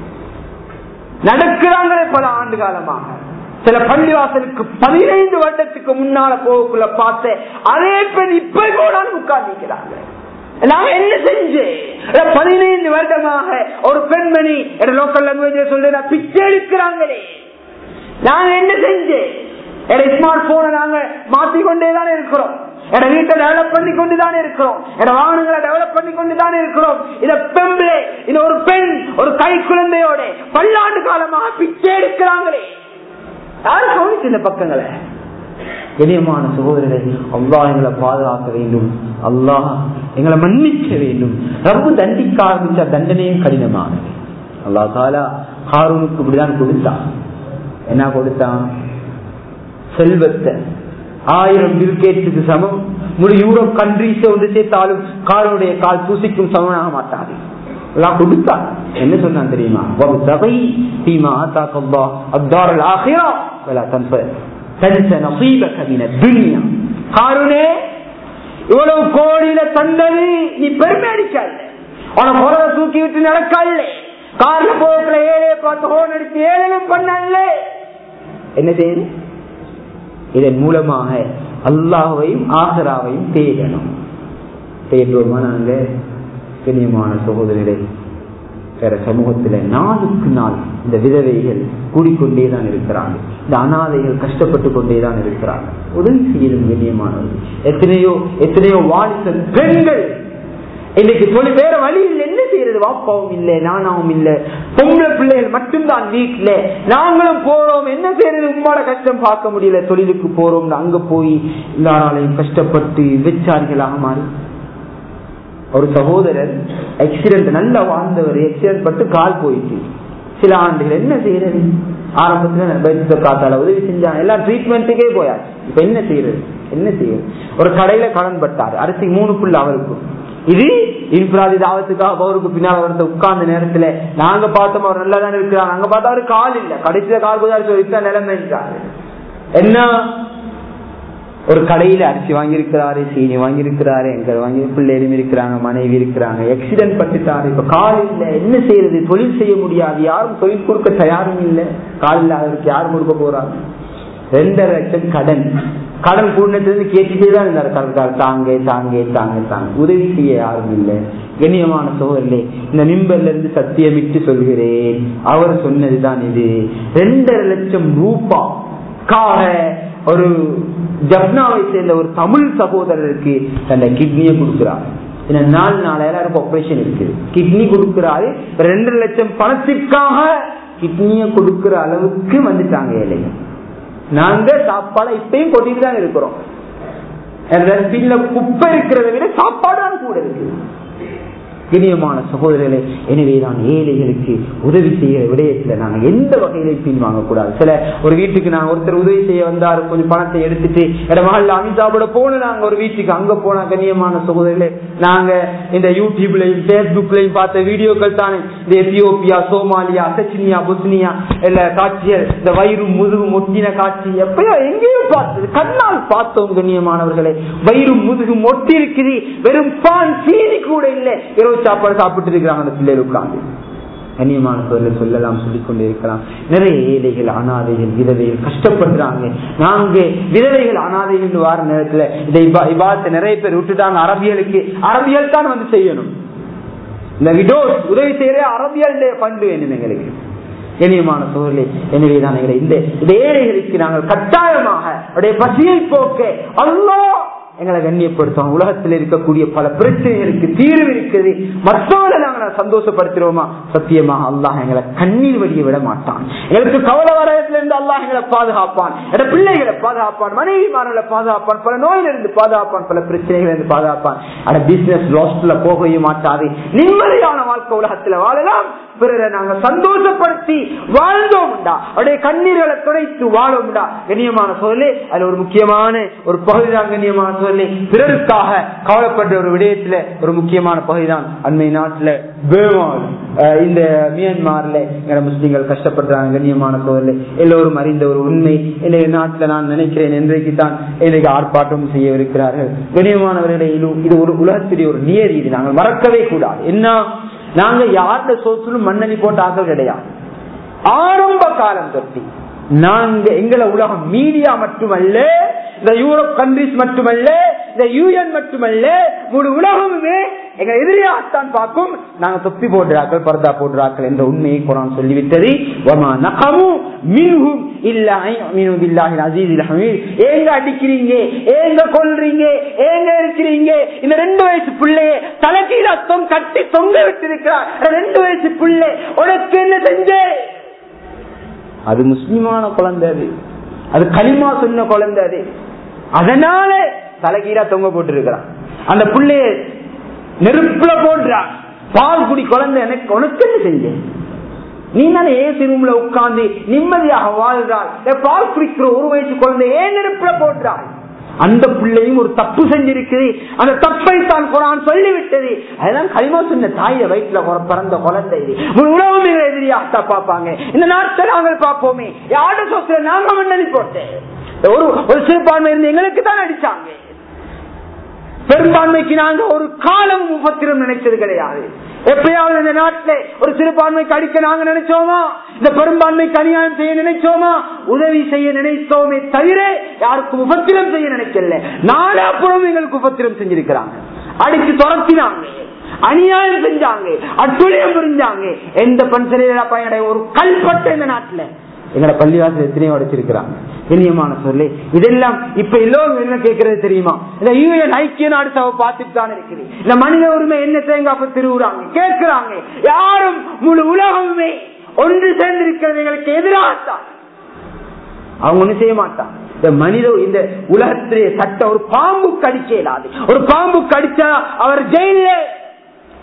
நடக்கிறாங்களே பல ஆண்டு காலமாக சில பள்ளிவாசலுக்கு பதினைந்து வருடத்துக்கு முன்னால போகக்குள்ள பார்த்து அதே பெண் இப்ப கூட உட்கார்ந்திருக்கிறாங்க நாங்க என்ன செஞ்சு பதினைந்து வருடமாக ஒரு பெண்மணி லோக்கல் லாங்குவேஜ் சொல்ல பிச்சை எடுக்கிறாங்களே நாங்க என்ன செஞ்சு ஸ்மார்ட் போனை நாங்க மாத்திக்கொண்டே தானே இருக்கிறோம் எட வீட்டை டெவலப் பண்ணி கொண்டு தானே இருக்கிறோம் எட வாகனங்களை டெவலப் பண்ணி கொண்டு தானே இருக்கிறோம் இத பெண்பிளே இந்த ஒரு பெண் ஒரு கை குழந்தையோட பல்லாண்டு காலமாக பிச்சை எடுக்கிறாங்களே யாரு கவனிச்சு இந்த பக்கங்களை இனியமான சகோதரரை அல்லாஹ் எங்களை பாதுகாக்க வேண்டும் அல்லாஹ் எங்களை மன்னிக்க வேண்டும் ரப்பு தண்டிக்க ஆரம்பிச்ச தண்டனையும் கடினமானது அல்லா தாலா ஹாரூனுக்கு இப்படிதான் கொடுத்தான் என்ன கொடுத்தான் செல்வத்தை ஆயிரம் பில்கேட்ஸுக்கு சமம் முழு யூரோப் கண்ட்ரிஸ் ஒன்று சேர்த்தாலும் காரனுடைய கால் தூசிக்கும் சமனாக மாட்டாது எல்லாம் கொடுத்தா என்ன சொன்னான் தெரியுமா فيما آتاك الله الدار الآخرة ولا تنس نصيبك من الدنيا காருனே இவ்வளவு கோடியில தந்தது நீ பெருமை அடிக்காத உனக்கு குரலை தூக்கி விட்டு நடக்கல கார்ல போக்குல ஏழைய பார்த்து ஹோன் அடிச்சு ஏழையும் பண்ணல என்ன செய்யுது இதன் மூலமாக அல்லாஹையும் ஆசராவையும் தேடணும் தேடுவோமா நாங்க கண்ணியமான சகோதரரை வேற சமூகத்துல நாளுக்கு நாள் இந்த விதவைகள் கூடிக்கொண்டேதான் இருக்கிறாங்க இந்த அனாதைகள் கஷ்டப்பட்டு கொண்டேதான் இருக்கிறாங்க உதவி செய்யணும் கண்ணியமானவர்கள் எத்தனையோ எத்தனையோ வாலிப பெண்கள் இன்னைக்கு சொல்லி வேற வழியில் என்ன செய்யறது வாப்பாவும் இல்லை நானாவும் இல்லை பொம்பளை பிள்ளைகள் மட்டும்தான் வீட்டுல நாங்களும் போறோம் என்ன செய்யறது உம்மாட கஷ்டம் பார்க்க முடியல தொழிலுக்கு போறோம் அங்க போய் எல்லாராலையும் கஷ்டப்பட்டு விச்சாரிகளாக மாறி ஒரு சகோதரர் ஆக்சிடென்ட் நல்லா வாழ்ந்தவர் ஆக்சிடென்ட் பட்டு கால் போயிட்டு சில ஆண்டுகள் என்ன செய்யறது ஆரம்பத்துல வைத்திய காத்தால உதவி செஞ்சாங்க எல்லாம் ட்ரீட்மெண்ட்டுக்கே போயாச்சு இப்ப என்ன செய்யறது என்ன செய்யறது ஒரு கடையில கடன் பட்டாரு அரிசி மூணு புள்ள அவருக்கும் இது இன்ஃபிராதி தாவத்துக்காக அவருக்கு பின்னால் அவர்த்த உட்கார்ந்த நேரத்துல நாங்க பார்த்தோம் அவர் நல்லா தான் இருக்கிறாங்க அங்க பார்த்தா அவரு கால் இல்ல கடைசியில கால் குதாரி சொல்லிட்டு நிலைமை என்ன ஒரு கடையில அரிசி வாங்கியிருக்கிறாரு சீனி வாங்கியிருக்கிறாரு எங்க வாங்கி பிள்ளைகளும் இருக்கிறாங்க மனைவி இருக்கிறாங்க ஆக்சிடென்ட் பட்டுட்டாரு இப்ப கால் இல்ல என்ன செய்யறது தொழில் செய்ய முடியாது யாரும் தொழில் கொடுக்க தயாரும் இல்லை கால் இல்லாதவருக்கு யாரும் கொடுக்க போறாங்க ரெண்டரை லட்சம் கடன் கடன் கூடினத்திலிருந்து கேட்டுட்டே தான் இருந்தார் கடற்கார் தாங்க தாங்க தாங்க தாங்க உதவி செய்ய யாரும் இல்லை கண்ணியமான சோதரிலே இந்த மிம்பர்ல இருந்து சத்தியமிட்டு சொல்கிறேன் அவர் சொன்னதுதான் இது ரெண்டரை லட்சம் ரூபா காக ஒரு ஜப்னாவை சேர்ந்த ஒரு தமிழ் சகோதரருக்கு தன்னை கிட்னியை கொடுக்கிறார் நாலு நாலு எல்லாருக்கும் ஆபரேஷன் இருக்குது கிட்னி கொடுக்கிறாரு ரெண்டு லட்சம் பணத்திற்காக கிட்னியை கொடுக்கிற அளவுக்கு வந்துட்டாங்க ஏழைங்க நாங்க சாப்பாடை இப்பயும் கொட்டிட்டு தான் இருக்கிறோம் குப்பை இருக்கிறத விட சாப்பாடு தான் கூட இருக்கு இனியமான சகோதரர்களே எனவேதான் ஏழைகளுக்கு உதவி செய்யற விடயத்துல நாங்க எந்த வகையிலையும் பின்வாங்க கூடாது சில ஒரு வீட்டுக்கு நாங்க ஒருத்தர் உதவி செய்ய வந்தாரு கொஞ்சம் பணத்தை எடுத்துட்டு இடமல்ல அமிதாபோட போன நாங்க ஒரு வீட்டுக்கு அங்க போன கண்ணியமான சகோதரர்களே நாங்க இந்த யூடியூப்லயும் பேஸ்புக்லயும் பார்த்த வீடியோக்கள் தானே இந்த எத்தியோப்பியா சோமாலியா செச்சினியா பொஸ்னியா இல்ல காட்சியர் இந்த வயிறு முதுகு மொட்டின காட்சி எப்பயோ எங்கேயோ பார்த்தது கண்ணால் பார்த்தோம் கண்ணியமானவர்களே வயிறு முதுகு மொட்டி இருக்குது வெறும் பான் சீனி கூட இல்லை இரவு சாப்பாடு சாப்பிட்டு இருக்கிறாங்க அந்த பிள்ளைகள் உட்கார்ந்து கண்ணியமான பொருளை சொல்லலாம் சொல்லிக் கொண்டே இருக்கலாம் நிறைய ஏழைகள் அனாதைகள் விதவைகள் கஷ்டப்படுறாங்க நாங்க விதவைகள் அனாதைகள் வார நேரத்துல இதை இபாத்தை நிறைய பேர் விட்டுட்டாங்க அரபியலுக்கு அரபியல் தான் வந்து செய்யணும் இந்த விடோஸ் உதவி செய்யற அரபியல் பண்பு வேணும் எங்களுக்கு இனியமான சூழலே எனவேதான் இந்த இந்த ஏழைகளுக்கு நாங்கள் கட்டாயமாக அவருடைய பசியை போக்க அல்லோ எங்களை கண்ணியப்படுத்துவோம் உலகத்தில் இருக்கக்கூடிய பல பிரச்சனைகளுக்கு தீர்வு இருக்குது மற்றவரை நாங்கள் சந்தோஷப்படுத்துறோமா சத்தியமா அல்லாஹ் எங்களை கண்ணீர் வடிய விட மாட்டான் எங்களுக்கு கவலை வரத்துல இருந்து அல்லாஹ் எங்களை பாதுகாப்பான் எங்க பிள்ளைகளை பாதுகாப்பான் மனைவிமார்களை பாதுகாப்பான் பல நோயிலிருந்து பாதுகாப்பான் பல பிரச்சனைகள் இருந்து பாதுகாப்பான் அட பிசினஸ் லாஸ்ட்ல போகவே மாட்டாது நிம்மதியான வாழ்க்கை உலகத்துல வாழலாம் பிறரை நாங்க சந்தோஷப்படுத்தி வாழ்ந்தோம்டா அவருடைய கண்ணீர்களை துடைத்து வாழோம்டா கண்ணியமான சொல்லி அதுல ஒரு முக்கியமான ஒரு பகுதிதான் கண்ணியமான சொல்லி பிறருக்காக கவலைப்பட்ட ஒரு விடயத்துல ஒரு முக்கியமான பகுதிதான் அண்மை நாட்டுல பேமால் இந்த மியான்மார்ல எங்க முஸ்லீம்கள் கஷ்டப்படுறாங்க கண்ணியமான சோதரில் எல்லோரும் அறிந்த ஒரு உண்மை இன்றைய நாட்டுல நான் நினைக்கிறேன் இன்றைக்கு தான் இன்றைக்கு ஆர்ப்பாட்டம் செய்யவிருக்கிறார்கள் கண்ணியமானவர்களே இது ஒரு உலகத்துடைய ஒரு நியதி இது நாங்கள் மறக்கவே கூடாது என்ன நாங்க யார்கிட்ட சொத்துலும் மண்ணலி போட்ட ஆக்கள் கிடையாது ஆரம்ப காலம் தொட்டி நாங்க எங்களை உலகம் மீடியா மட்டுமல்ல இந்த யூரோப் கண்ட்ரிஸ் மட்டுமல்ல இந்த யூஎன் மட்டுமல்ல முழு உலகமுமே எங்க எதிரியாகத்தான் பார்க்கும் நாங்க தொப்பி போடுறாக்கள் பர்தா போடுறாக்கள் என்ற உண்மையை குரான் சொல்லிவிட்டது ஏங்க அடிக்கிறீங்க ஏங்க கொல்றீங்க ஏங்க இருக்கிறீங்க இந்த ரெண்டு வயசு பிள்ளைய தலைக்கீழத்தம் கட்டி தொங்க விட்டிருக்கிறார் ரெண்டு வயசு பிள்ளை உனக்கு என்ன செஞ்சே அது முஸ்லிமான குழந்தை அது அது களிமா சொன்ன குழந்தை அது அதனால தலைகீழா தொங்க போட்டு இருக்கிறான் அந்த பிள்ளைய நெருப்புல போடுறான் பால் குடி குழந்தை எனக்கு உனக்கு என்ன செஞ்சேன் நீ தானே ஏசி ரூம்ல உட்கார்ந்து நிம்மதியாக வாழ்றாள் பால் குடிக்கிற ஒரு வயசு குழந்தை ஏன் நெருப்புல போடுறாள் அந்த பிள்ளையும் ஒரு தப்பு செஞ்சிருக்குது அந்த தப்பை தான் குரான் சொல்லிவிட்டது அதெல்லாம் களிமா சொன்ன தாய வயிற்றுல பிறந்த குழந்தை உலகம் எதிரியாக பார்ப்பாங்க இந்த நாட்டை நாங்கள் பார்ப்போமே யாரோட சொத்துல நாங்க மண்ணி போட்டேன் ஒரு ஒரு சிறுபான்மை இருந்து எங்களுக்கு தான் அடிச்சாங்க பெரும்பான்மைக்கு நாங்க ஒரு காலம் முப்பத்திரம் நினைச்சது கிடையாது எப்பயாவது இந்த நாட்டில் ஒரு சிறுபான்மைக்கு அடிக்க நாங்க நினைச்சோமா இந்த பெரும்பான்மைக்கு அநியாயம் செய்ய நினைச்சோமா உதவி செய்ய நினைத்தோமே தவிர யாருக்கும் உபத்திரம் செய்ய நினைக்கல நாலா புறம் எங்களுக்கு உபத்திரம் செஞ்சிருக்கிறாங்க அடிச்சு துரத்தினாங்க அநியாயம் செஞ்சாங்க அட்டுழியம் புரிஞ்சாங்க எந்த பஞ்சனையில பயனடை ஒரு கல்பட்ட இந்த நாட்டுல எங்களை பள்ளிவாசல் எத்தனையோ அடைச்சிருக்கிறாங்க இனியமான சொல்லி இதெல்லாம் இப்ப எல்லோரும் என்ன கேட்கறது தெரியுமா இந்த யூஎன் ஐக்கிய நாடு சபை பார்த்துட்டு தான் இருக்குது இந்த மனித உரிமை என்ன தேங்காப்ப திருவுறாங்க கேட்கிறாங்க யாரும் முழு உலகமுமே ஒன்று சேர்ந்து இருக்கிறது எங்களுக்கு எதிராகத்தான் அவங்க ஒண்ணு செய்ய மாட்டான் இந்த மனித இந்த உலகத்திலே சட்ட ஒரு பாம்பு கடிக்க இயலாது ஒரு பாம்பு கடிச்சா அவர் ஜெயிலே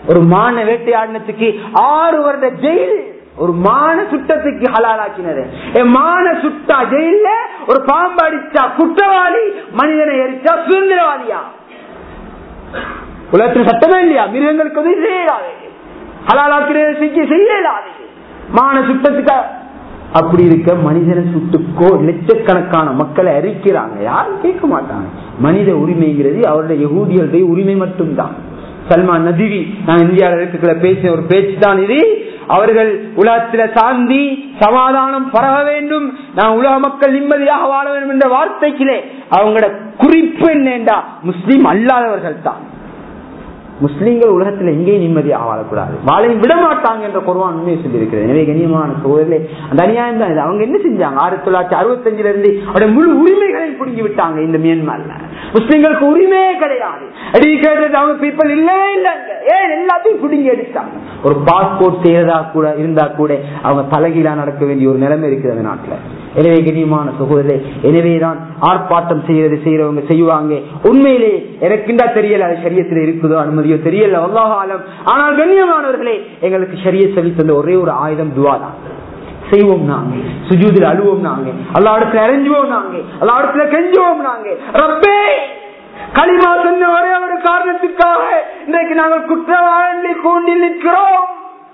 ஒரு மான வேட்டையாடினத்துக்கு ஆறு வருட ஜெயில் ஒரு மான சுட்டத்துக்கு ஹலாலாக்கினது மான சுட்டா ஜெயில ஒரு பாம்பு அடிச்சா குற்றவாளி மனிதனை எரிச்சா சுதந்திரவாதியா உலகத்தில் சட்டமே இல்லையா மிருகங்களுக்கு உதவி செய்யலாது ஹலாலாக்கிறது செய்யலாது மான சுட்டத்துக்கு அப்படி இருக்க மனிதனை சுட்டுக்கோ லட்சக்கணக்கான மக்களை அறிக்கிறாங்க யாரும் கேட்க மாட்டாங்க மனித உரிமைங்கிறது அவருடைய யகூதிகளுடைய உரிமை மட்டும்தான் சல்மான் நதிவி நான் இந்தியாவில் இருக்கிற பேசின ஒரு பேச்சு தான் இது அவர்கள் உலகத்தில சாந்தி சமாதானம் பரவ வேண்டும் நான் உலக மக்கள் நிம்மதியாக வாழ வேண்டும் என்ற வார்த்தைக்கிலே அவங்களோட குறிப்பு என்னண்டா முஸ்லீம் அல்லாதவர்கள் தான் முஸ்லீம்கள் உலகத்தில் எங்கேயும் நிம்மதியாக வாழக்கூடாது வாழையும் விட மாட்டாங்க என்ற குர்வான் உண்மையை சொல்லியிருக்கிறது எனவே கண்ணியமான சோதரிலே அந்த அநியாயம் தான் இது அவங்க என்ன செஞ்சாங்க ஆயிரத்தி தொள்ளாயிரத்தி அறுபத்தஞ்சுல இருந்து அவருடைய முழு உரிமைகளை பிடுங்கி விட்டாங்க இந்த மியான்மர்ல முஸ்லீம்களுக்கு உரிமையே கிடையாது எடிக்கேட்டட் அவங்க பீப்புள் இல்லவே இல்லைங்க ஏன் எல்லாத்தையும் பிடுங்கி எடுத்தாங்க ஒரு பாஸ்போர்ட் செய்யறதா கூட இருந்தா கூட அவங்க தலைகீழா நடக்க வேண்டிய ஒரு நிலைமை இருக்குது அந்த நாட்டுல எனவே கண்ணியமான சகோதரே எனவேதான் ஆர்ப்பாட்டம் செய்யறது செய்யறவங்க செய்வாங்க உண்மையிலே எனக்குண்டா தெரியல அது சரியத்தில் இருக்குதோ அனுமதியோ தெரியல அல்லாஹாலம் ஆனால் கண்ணியமானவர்களே எங்களுக்கு சரிய சொல்லி தந்த ஒரே ஒரு ஆயுதம் துவா தான் செய்வோம் நாங்க சுஜூதில் அழுவோம் நாங்க அல்லா இடத்துல இறஞ்சுவோம் நாங்க அல்லா இடத்துல கெஞ்சுவோம் நாங்க ரப்பே களிமா சொன்ன ஒரே ஒரு காரணத்துக்காக இன்றைக்கு நாங்கள் குற்றவாளி கூண்டில் நிற்கிறோம்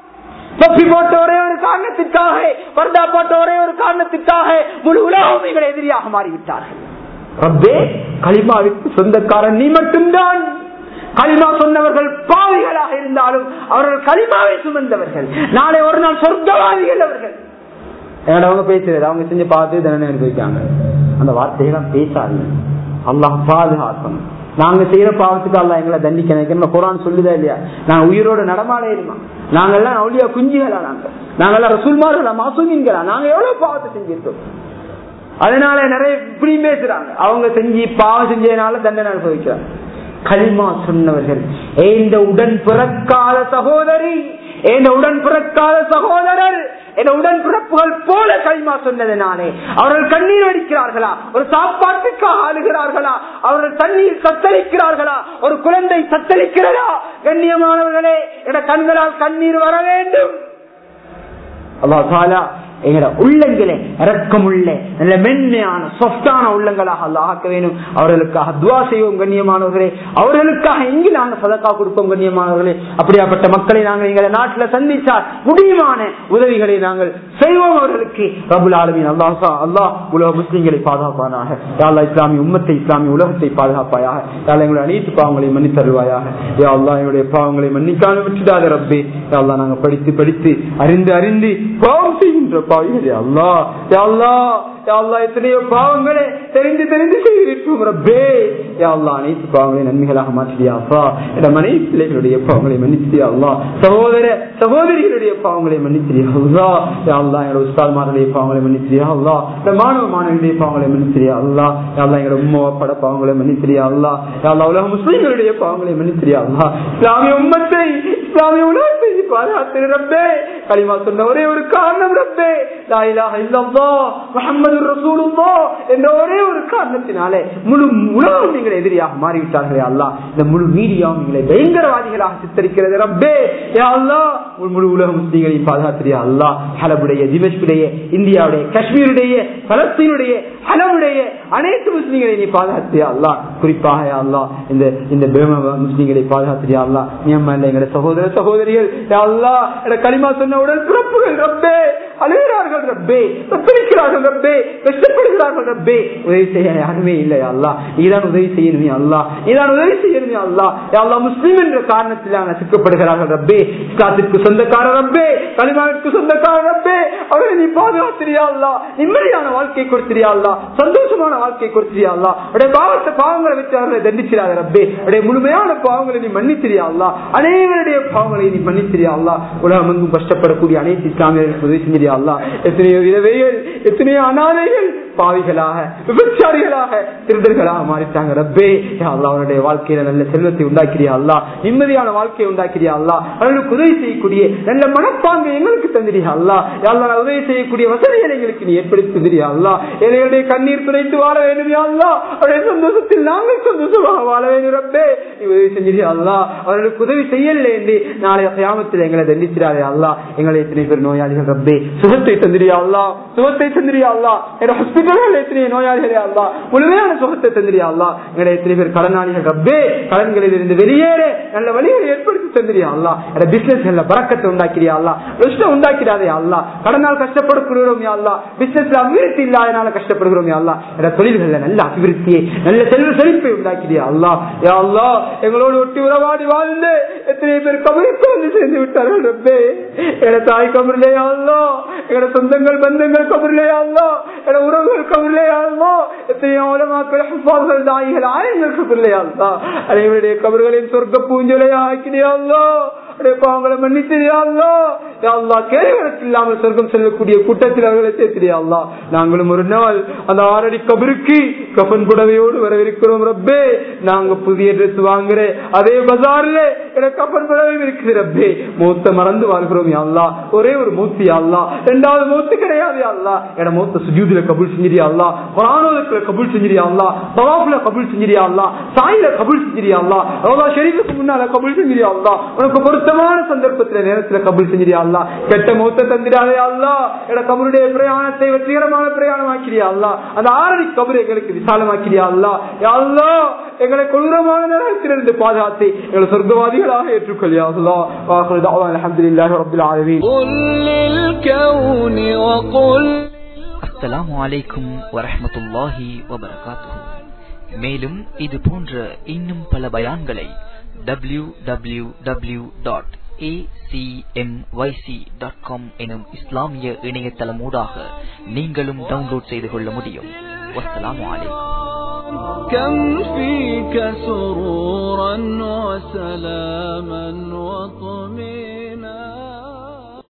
தொப்பி போட்ட ஒரே ஒரு காரணத்திற்காக பர்தா போட்ட ஒரே ஒரு காரணத்திற்காக முழு உலகம் எங்களை எதிரியாக மாறிவிட்டார்கள் ரப்பே களிமாவிற்கு சொந்தக்காரன் நீ மட்டும்தான் களிமா சொன்னவர்கள் பாவிகளாக இருந்தாலும் அவர்கள் களிமாவை சுமந்தவர்கள் நாளை ஒரு நாள் சொர்க்கவாதிகள் அவர்கள் அவங்க பேசுறது அவங்க செஞ்சு பார்த்து தண்டனை அனுபவிக்காங்க அந்த வார்த்தையெல்லாம் பேசாது அல்லாஹ் பாதுகாக்கணும் நாங்க செய்யற பாவத்துக்கு அல்ல எங்களை தண்டிக்க நினைக்கிறோம் குரான் சொல்லுதா இல்லையா நாங்க உயிரோட நடமாட இருமா நாங்கெல்லாம் அவளியா குஞ்சுகளா நாங்க நாங்கெல்லாம் ரசூல்மார்களா மாசூமின்களா நாங்க எவ்வளவு பாவத்தை செஞ்சிருக்கோம் அதனால நிறைய இப்படி பேசுறாங்க அவங்க செஞ்சு பாவம் செஞ்சதுனால தண்டனை அனுபவிக்கிறாங்க களிமா சொன்னவர்கள் இந்த உடன் பிறக்காத சகோதரி என் உடன் பிறக்காத சகோதரர் என் உடன் பிறப்புகள் போல களிமா சொன்னதுனாலே அவர்கள் கண்ணீர் வடிக்கிறார்களா ஒரு சாப்பாட்டுக்காக ஆளுகிறார்களா அவர்கள் தண்ணீர் சத்தளிக்கிறார்களா ஒரு குழந்தை சத்தளிக்கிறதா கண்ணியமானவர்களே என கண்களால் கண்ணீர் வர வேண்டும் அல்லா எங்கட உள்ளங்களே இறக்கமுள்ள நல்ல மென்மையான சொஃப்டான உள்ளங்களாக அல்ல ஆக்க வேணும் அவர்களுக்காக துவா செய்வோம் கண்ணியமானவர்களே அவர்களுக்காக எங்கு நாங்கள் சதக்கா கொடுப்போம் கண்ணியமானவர்களே அப்படியாப்பட்ட மக்களை நாங்கள் எங்களை நாட்டில் சந்தித்தால் முடியுமான உதவிகளை நாங்கள் செய்வோம் அவர்களுக்கு ரபுல் ஆலமின் அல்லாஹா அல்லாஹ் உலக முஸ்லீம்களை பாதுகாப்பானாக யாழ்லா இஸ்லாமிய உம்மத்தை இஸ்லாமிய உலகத்தை பாதுகாப்பாயாக யாழ் எங்களுடைய அனைத்து பாவங்களை மன்னித்தருவாயாக யா அல்லா என்னுடைய பாவங்களை மன்னிக்காமல் விட்டுடாத ரப்பே யாழ்லா நாங்கள் படித்து படித்து அறிந்து அறிந்து பாவம் செய்கின்ற பாவிகளே அல்லா அல்லா அல்லா எத்தனையோ பாவங்களே தெரிந்து தெரிந்து செய்திருக்கும் ரப்பே அல்லா அனைத்து பாவங்களை நன்மைகளாக மாற்றியா அப்பா என் மனைவி பிள்ளைகளுடைய பாவங்களை மன்னிச்சியா அல்லா சகோதர சகோதரிகளுடைய பாவங்களை மன்னிச்சியா அல்லா அல்லா எங்களோட உஸ்தாத்மாருடைய பாவங்களை மன்னிச்சியா அல்லா இந்த மாணவ மாணவியுடைய பாவங்களை மன்னிச்சியா அல்லா அல்லா எங்களோட உம்மா பட பாவங்களை மன்னிச்சியா அல்லா அல்லா உலக முஸ்லீம்களுடைய பாவங்களை மன்னிச்சியா அல்லா இஸ்லாமிய உம்மத்தை இஸ்லாமிய உலகத்தை பாதுகாத்து ரப்பே களிமா சொன்ன ஒரே ஒரு காரணம் ரப்பே முகமது ரசூலுல்லா என்ற ஒரே ஒரு காரணத்தினாலே முழு உலகம் நீங்கள் எதிரியாக மாறிவிட்டார்களே அல்லா இந்த முழு மீடியாவும் எங்களை பயங்கரவாதிகளாக சித்தரிக்கிறது ரப்பே அல்லா முழு உலக முஸ்லீம்களை பாதுகாத்திரியா அல்லா ஹலபுடைய திமஷ்குடைய இந்தியாவுடைய காஷ்மீருடைய பலஸ்தீனுடைய ஹலமுடைய அனைத்து முஸ்லீம்களை நீ பாதுகாத்தியா அல்லா குறிப்பாக அல்லா இந்த இந்த முஸ்லீம்களை பாதுகாத்திரியா அல்லா நியமல்ல எங்களுடைய சகோதர சகோதரிகள் அல்லா களிமா சொன்ன உடல் பிறப்புகள் ரப்பே அழுகிறார்கள் ரப்பே தத்தளிக்கிறார்கள் ரப்பே கஷ்டப்படுகிறார்கள் ரப்பே உதவி செய்ய யாருமே இல்லை அல்லா நீதான் உதவி செய்யணுமே அல்லா நீதான் உதவி செய்யணுமே அல்லா அல்லா முஸ்லீம் என்ற காரணத்திலான சிக்கப்படுகிறார்கள் ரப்பே இஸ்லாத்திற்கு சொந்தக்கார ரப்பே களிமாவிற்கு சொந்தக்கார ரப்பே அவரை நீ பாதுகாத்திரியா அல்லா நிம்மதியான வாழ்க்கை கொடுத்திரியா அல்லா சந்தோஷமான வாழ்க்கை கொடுத்திரியா அல்லா உடைய பாவத்தை பாவங்களை வச்சு அவர்களை தண்டிச்சிடாத ரப்பே உடைய முழுமையான பாவங்களை நீ மன்னித்திரியா அல்லா அனைவருடைய பாவங்களை நீ மன்னித்திரியா அல்லா உலகம் எங்கும் கஷ்டப்படக்கூடிய அனைத்து இஸ்லாமியர்களுக்கு உதவி செஞ்சிரியா தந்திரியா அல்லா எத்தனையோ விதவைகள் எத்தனையோ அனாதைகள் பாவிகளாக விபச்சாரிகளாக திருடர்களாக மாறிட்டாங்க ரப்பே யா அல்லாஹ் அவனுடைய வாழ்க்கையில நல்ல செல்வத்தை உண்டாக்கிறியா அல்லா நிம்மதியான வாழ்க்கையை உண்டாக்கிறியா அல்லா அவர்களுக்கு உதவி செய்யக்கூடிய நல்ல மனப்பாங்கை எங்களுக்கு தந்திரியா அல்லா யா அல்லாஹ் உதவி செய்யக்கூடிய வசதிகளை எங்களுக்கு நீ ஏற்படுத்தி தந்திரியா அல்லா எங்களுடைய கண்ணீர் துடைத்து வாழ வேண்டும் யா அல்லா அவருடைய சந்தோஷத்தில் நாங்கள் சந்தோஷமாக வாழ வேண்டும் ரப்பே நீ உதவி செஞ்சிரியா அல்லா அவர்களுக்கு உதவி செய்யல என்று நாளைய கியாமத்தில் எங்களை தண்டிச்சிடாதே அல்லா எங்களை எத்தனை பேர் நோயாளிகள் ரப்பே சுகத்தை தந்திரியா அல்லா சுகத்தை தந்திரியா அல்லா எங்க ஹாஸ்பிட்டல்கள் எத்தனை நோயாளிகளே அல்லா முழுமையான சுகத்தை தந்திரியா அல்லா எங்களை எத்தனை பேர் கடனாளிகள் ரப்பே கடன்களில் இருந்து வெளியேற நல்ல வழிகளை ஏற்படுத்தி தந்திரியா அல்லா எங்க பிசினஸ்ல பறக்கத்தை உண்டாக்கிறியா அல்லா நஷ்டம் உண்டாக்கிறாதே அல்லா கடனால் கஷ்டப்படுகிறோம் யா அல்லா பிசினஸ்ல அபிவிருத்தி இல்லாதனால கஷ்டப்படுகிறோம் யா அல்லா எங்க தொழில்கள்ல நல்ல அபிவிருத்தியை நல்ல செல்வ செழிப்பை உண்டாக்கிறியா அல்லா யா அல்லா எங்களோடு ஒட்டி உறவாடி வாழ்ந்து எத்தனை பேர் கபருக்கு வந்து சேர்ந்து விட்டார்கள் ரப்பே என தாய் கபரிலே அல்லா எங்களோட சொந்தங்கள் பந்தங்கள் கபரிலே அல்லா என உறவுகள் கபரிலே அல்லா எத்தனையோ உலமாக்கள் ஹுஃபார்கள் தாய்கள் ஆயங்கள் கபரிலே அல்லா அனைவருடைய கபர்களின் சொர்க்க பூஞ்சலையா ஆக்கினியா அல்லா பாவங்களை மன்னித்திரியா அல்லா யா அல்லா கேள்விகளுக்கு இல்லாமல் சொர்க்கம் செல்லக்கூடிய கூட்டத்தில் அவர்களை சேர்த்திரியா அல்லா நாங்களும் ஒரு நாள் அந்த ஆறடி கபருக்கு கபன் புடவையோடு வரவிருக்கிறோம் ரப்பே நாங்க புதிய ட்ரெஸ் வாங்குற அதே பஜார்ல எனக்கு கபன் புடவை இருக்குது ரப்பே மூத்த மறந்து வாழ்கிறோம் யா அல்லா ஒரே ஒரு மூத்தி யா அல்லா ரெண்டாவது மூத்து கிடையாது யா அல்லா என மூத்த சுஜூதில கபுல் செஞ்சிரியா அல்லா குரானோதத்துல கபுல் செஞ்சிரியா அல்லா தவாஃப்ல கபுல் செஞ்சிரியா அல்லா சாயில கபுல் செஞ்சிரியா அல்லா ரோதா ஷெரீஃபுக்கு முன்னால கபுல் செஞ்சிரியா அல்லா உனக்கு பொருத்தமான சந்தர்ப்பத்துல நேரத்துல கபுல் செஞ்சிரியா அல்லா கெட்ட மூத்த தந்திராதே அல்லா என கபருடைய பிரயாணத்தை வெற்றிகரமான பிரயாணம் ஆக்கிறியா அல்லா அந்த ஆறடி கபர் எங்களுக்கு விசாலமாக்கிறியா அல்லா யா அல்லா எங்களை கொடூரமான நேரத்திலிருந்து பாதுகாத்து எங்களை சொர்க்கவாதிகளாக ஏற்றுக்கொள்ளியா அல்லா வாக்குறது தாவா அல்ஹம்துலில்லாஹி ரப்பில் ஆலமீன் قل للكون وقل அஸ்ஸலாமு அலைக்கும் வரஹ்மத்துல்லாஹி வபரகாத்துஹு மேலும் இது போன்ற இன்னும் பல பயான்களை W W W dot dot com எனும் இஸ்லாமிய இணையதளமூடாக நீங்களும் டவுன்லோட் செய்து கொள்ள முடியும் வஸ்ஸலாமு அலைக்கும் كم فيك سرورا وسلاما وطمئنا